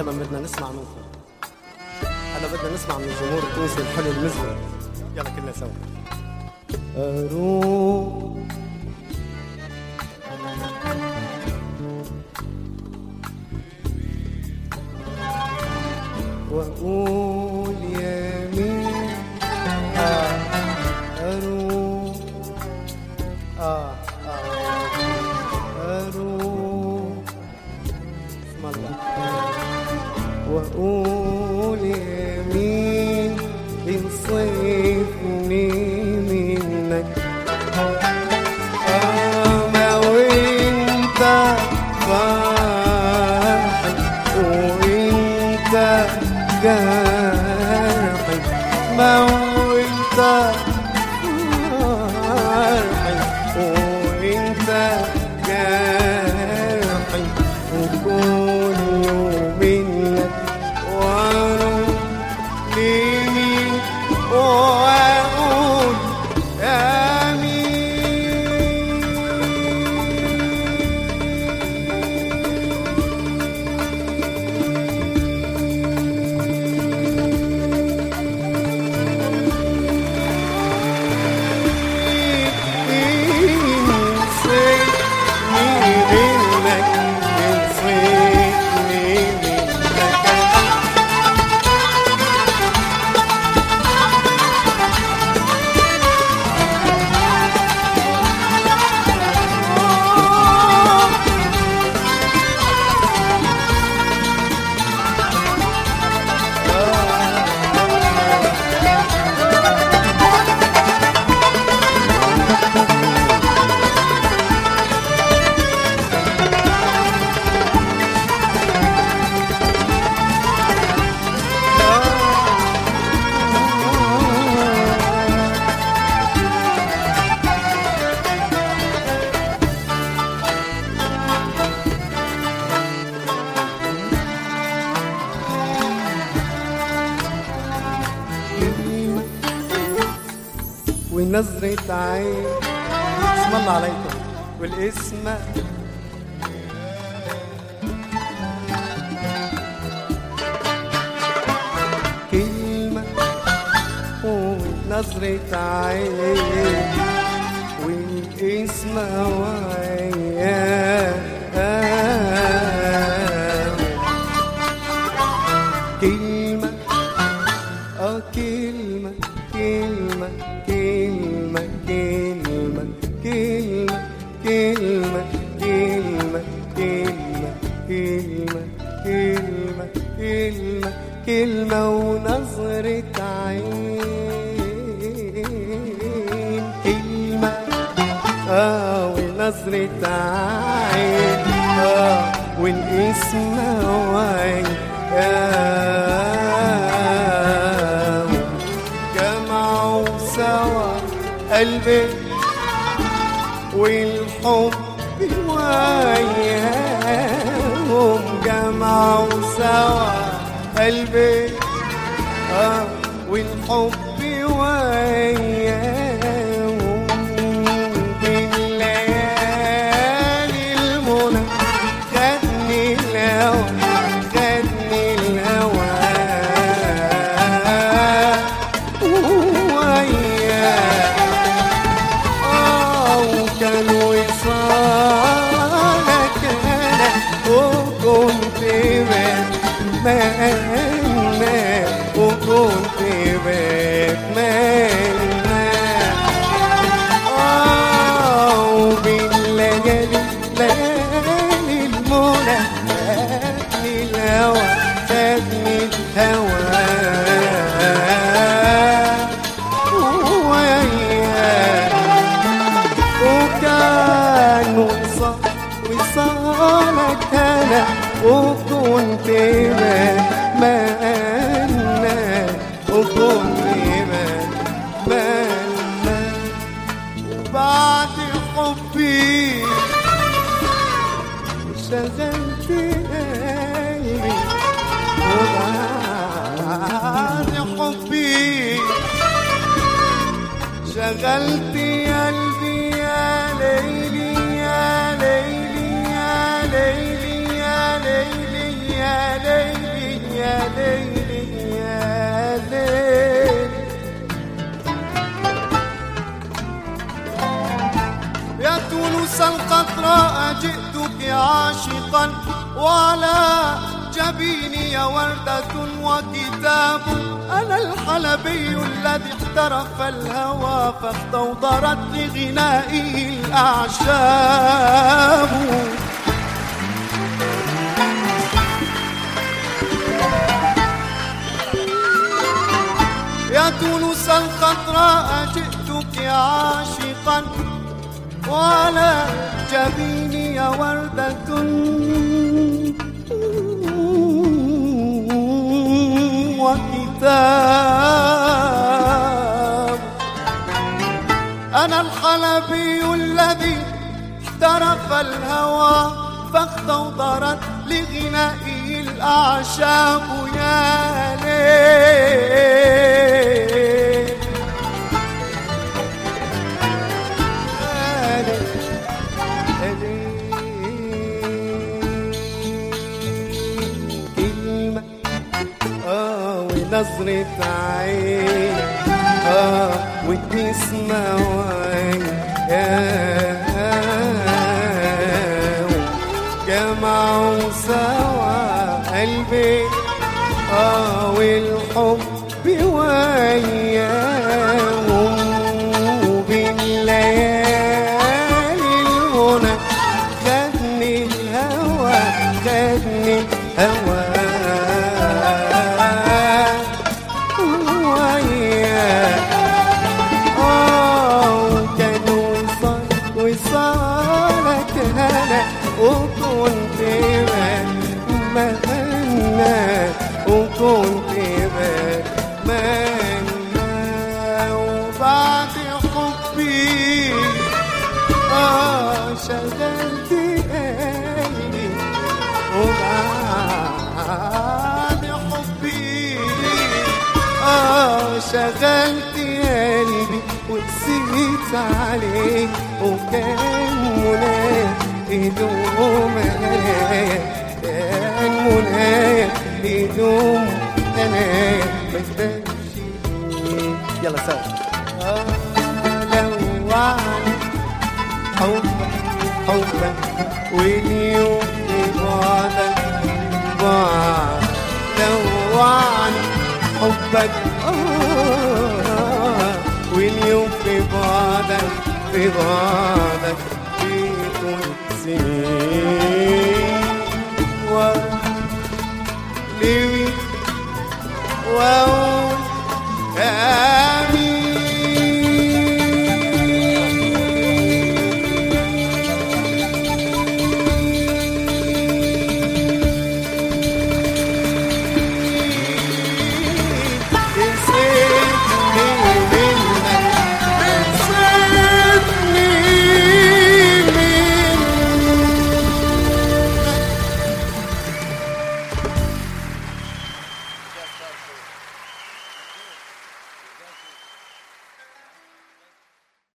دايما بدنا نسمع منكم هلا بدنا نسمع من الجمهور التونسي الحلو المزمن يلا كلنا سوا أروح وأقول يا مين آه أروح آه آه أروح اسم الله وأقول يا مين ينصفني منك أما وانت فرحي وانت جرحي ما وانت فرحي وانت جرحي وكل يوم منك واروح لمين واقول ونظرة عين اسم الله عليكم والاسم كلمة ونظرة عين والاسم وياه كلمة اه كلمة كلمة كلمة كلمة كلمة كلمة كلمة كلمة كلمة كلمة كلمة كلمة ونظرة عين كلمة اه ونظرة عين اه والاسم وين آه جمعوا سوا قلبي والحب وياهم جمعوا سوا قلبي آه والحب وياهم بالليالي المنى خدني الهوى خدني الهوى وياه آه وكان وصالك أنا وكنت بتمنى وكنت بتمنى آه وبالليالي ليالي المنى خدني الهوى خدني الهوى وياه وكان وص- وصالك انا وكنت بتمنى وكنت بتمنى بعد حبي شغلت قلبي وبعد حبي شغلت قلبي يا ليلي يا ليلي يا ليلي يا ليلي يا ليلي الخضراء جئتك عاشقا وعلى جبيني وردة وكتاب أنا الحلبي الذي احترف الهوى فاستوضرت لغنائه الأعشاب يا تونس الخضراء جئتك عاشقا وعلى جبيني وردة وكتاب أنا الحلبي الذي احترف الهوى فاختوضرت لغنائه الأعشاب يا ليل يا ليل يا ليل. كلمة آه ونظرة عين آه وتسمع وعين يا جمعوا سوا قلبي آه والحب وياهم وبالليالي المنى خدني الهوى خدني الهوى وياه آه وكان وصال وصالك هلا وكنت بتمنى وكنت بتمنى وبعد حبي آه شغلت قلبي وبعد حبي آه شغلت قلبي وقسيت عليك وكان منايا يدوم هنايا كان منايا يدوم هنايا ما تبانش يلا سوا آه لو وعد حبك حبك واليوم بعدك بعد لو وعد حبك آه واليوم في بعدك في بعدك في كل سنين ولوي واقول يا